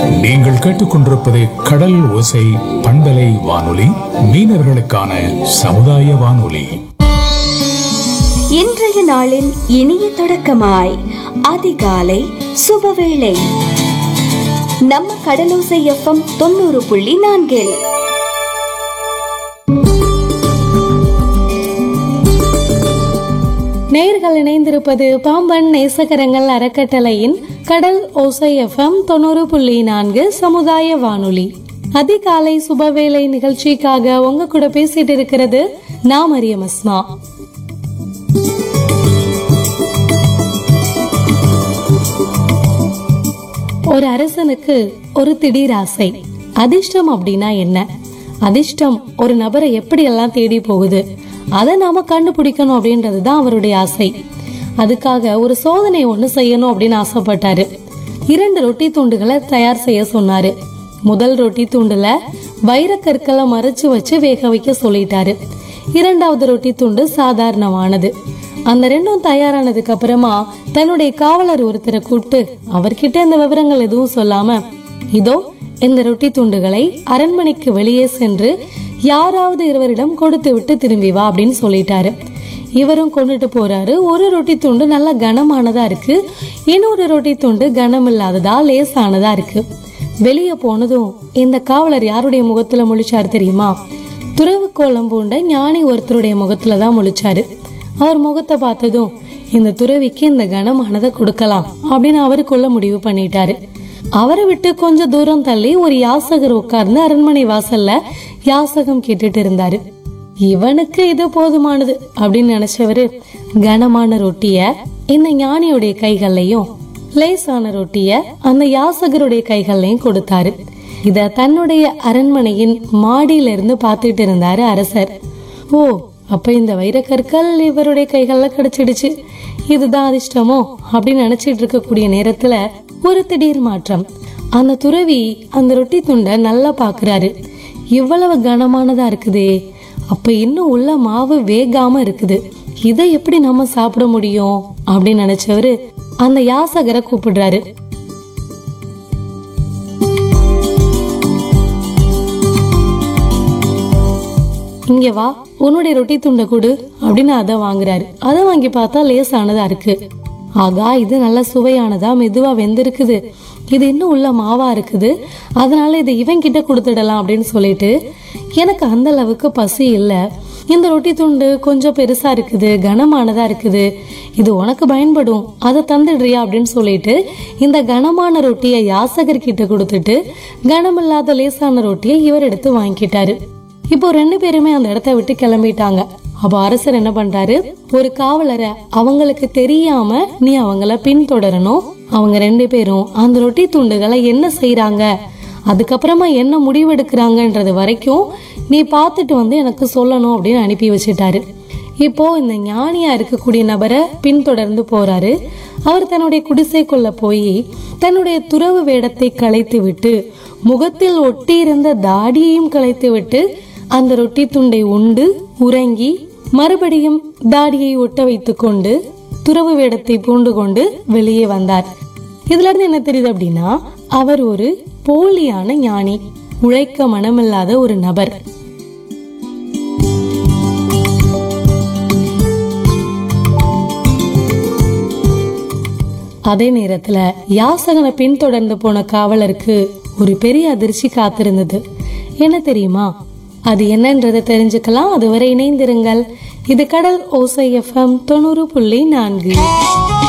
நீங்கள் கேட்டுக்கொண்டிருப்பது கடல் ஓசை பண்பலை வானொலி மீனவர்களுக்கான சமுதாய வானொலி இன்றைய நாளின் இனிய தொடக்கமாய் அதிகாலை சுபவேளை நம்ம கடலோசை எஃப்எம் தொண்ணூறு புள்ளி நான்கில் நேர்கள் இணைந்திருப்பது பாம்பன் நேசகரங்கள் அறக்கட்டளையின் கடல் ஓசை எஃப்எம் தொண்ணூறு புள்ளி நான்கு சமுதாய வானொலி அதிகாலை சுபவேளை நிகழ்ச்சிக்காக உங்க கூட பேசிட்டு இருக்கிறது நான் மரியம் அஸ்மா ஒரு அரசனுக்கு ஒரு திடீர் ஆசை அதிர்ஷ்டம் அப்படின்னா என்ன அதிர்ஷ்டம் ஒரு நபரை எப்படி எல்லாம் தேடி போகுது அதை நாம கண்டுபிடிக்கணும் அப்படின்றது தான் அவருடைய ஆசை அதுக்காக ஒரு சோதனை ஒண்ணு செய்யணும் அப்படின்னு ஆசைப்பட்டாரு இரண்டு ரொட்டி துண்டுகளை தயார் செய்ய சொன்னாரு முதல் ரொட்டி துண்டுல வைரக்கற்களை மறைச்சு வச்சு வேக வைக்க சொல்லிட்டாரு இரண்டாவது ரொட்டி துண்டு சாதாரணமானது அந்த ரெண்டும் தயாரானதுக்கு அப்புறமா தன்னுடைய காவலர் ஒருத்தரை கூப்பிட்டு அவர்கிட்ட இந்த விவரங்கள் எதுவும் சொல்லாம இதோ இந்த ரொட்டி துண்டுகளை அரண்மனைக்கு வெளியே சென்று யாராவது இருவரிடம் கொடுத்து விட்டு திரும்பி வா அப்படின்னு சொல்லிட்டாரு இவரும் கொண்டுட்டு போறாரு ஒரு ரொட்டி துண்டு நல்ல கனமானதா இருக்கு இன்னொரு ரொட்டி துண்டு கனம் இல்லாததா லேசானதா இருக்கு வெளியே போனதும் இந்த காவலர் யாருடைய முகத்துல முழிச்சாரு தெரியுமா துறவு கோலம் பூண்ட ஞானி ஒருத்தருடைய முகத்துல தான் முழிச்சாரு அவர் முகத்தை பார்த்ததும் இந்த துறவிக்கு இந்த கனமானதை கொடுக்கலாம் அப்படின்னு அவருக்குள்ள முடிவு பண்ணிட்டாரு அவரை விட்டு கொஞ்சம் தூரம் தள்ளி ஒரு யாசகர் உட்கார்ந்து அரண்மனை வாசல்ல யாசகம் கேட்டுட்டு இருந்தாரு இவனுக்கு இது போதுமானது அப்படின்னு நினைச்சவரு கனமான ரொட்டிய இந்த ஞானியுடைய கைகள்லயும் லேசான ரொட்டிய அந்த யாசகருடைய கைகள்லயும் கொடுத்தாரு இத தன்னுடைய அரண்மனையின் மாடியில இருந்து பார்த்துட்டு இருந்தாரு அரசர் ஓ அப்ப இந்த வைரக்கற்கள் இவருடைய கைகள்ல கிடைச்சிடுச்சு இதுதான் அதிர்ஷ்டமோ அப்படின்னு நினைச்சிட்டு இருக்கக்கூடிய நேரத்துல ஒரு திடீர் மாற்றம் அந்த துறவி அந்த ரொட்டி துண்டை நல்லா பாக்குறாரு இவ்வளவு கனமானதா இருக்குதே அப்ப இன்னும் உள்ள மாவு வேகாம இருக்குது இதை எப்படி நம்ம சாப்பிட முடியும் அப்படின்னு நினைச்சவரு அந்த யாசகரை கூப்பிடுறாரு இங்க வா உன்னுடைய ரொட்டி துண்டை கொடு அப்படின்னு அதை வாங்குறாரு அதை வாங்கி பார்த்தா லேசானதா இருக்கு ஆகா இது நல்ல சுவையானதா மெதுவா வெந்திருக்குது இது இன்னும் உள்ள மாவா இருக்குது அதனால இதை இவன் கிட்ட கொடுத்துடலாம் அப்படின்னு சொல்லிட்டு எனக்கு அந்த அளவுக்கு பசி இல்ல இந்த ரொட்டி துண்டு கொஞ்சம் பெருசா இருக்குது கனமானதா இருக்குது இது உனக்கு பயன்படும் அதை தந்துடுறியா அப்படின்னு சொல்லிட்டு இந்த கனமான ரொட்டியை யாசகர் கிட்ட கொடுத்துட்டு கனமில்லாத லேசான ரொட்டியை இவர் எடுத்து வாங்கிக்கிட்டாரு இப்போ ரெண்டு பேருமே அந்த இடத்த விட்டு கிளம்பிட்டாங்க அப்ப அரசர் என்ன பண்றாரு ஒரு காவலரை அவங்களுக்கு தெரியாம நீ அவங்கள பின்தொடரணும் அவங்க ரெண்டு பேரும் அந்த ரொட்டி துண்டுகளை என்ன செய்றாங்க அதுக்கப்புறமா என்ன முடிவெடுக்கிறாங்கன்றது வரைக்கும் நீ பார்த்துட்டு வந்து எனக்கு சொல்லணும் அப்படின்னு அனுப்பி வச்சுட்டாரு இப்போ இந்த ஞானியா இருக்கக்கூடிய நபரை பின்தொடர்ந்து போறாரு அவர் தன்னுடைய குடிசைக்குள்ள போய் தன்னுடைய துறவு வேடத்தை களைத்து விட்டு முகத்தில் ஒட்டியிருந்த தாடியையும் களைத்து விட்டு அந்த ரொட்டி துண்டை உண்டு உறங்கி மறுபடியும் தாடியை ஒட்ட வைத்துக் கொண்டு துறவு வேடத்தை பூண்டு கொண்டு வெளியே வந்தார் இதுல இருந்து என்ன தெரியுது அப்படின்னா அவர் ஒரு போலியான ஞானி உழைக்க மனமில்லாத ஒரு நபர் அதே நேரத்துல யாசகனை பின்தொடர்ந்து போன காவலருக்கு ஒரு பெரிய அதிர்ச்சி காத்திருந்தது என்ன தெரியுமா அது என்னன்றதை தெரிஞ்சுக்கலாம் அதுவரை இணைந்திருங்கள் இது கடல் ஓசை எஃப்எம் தொண்ணூறு புள்ளி நான்கு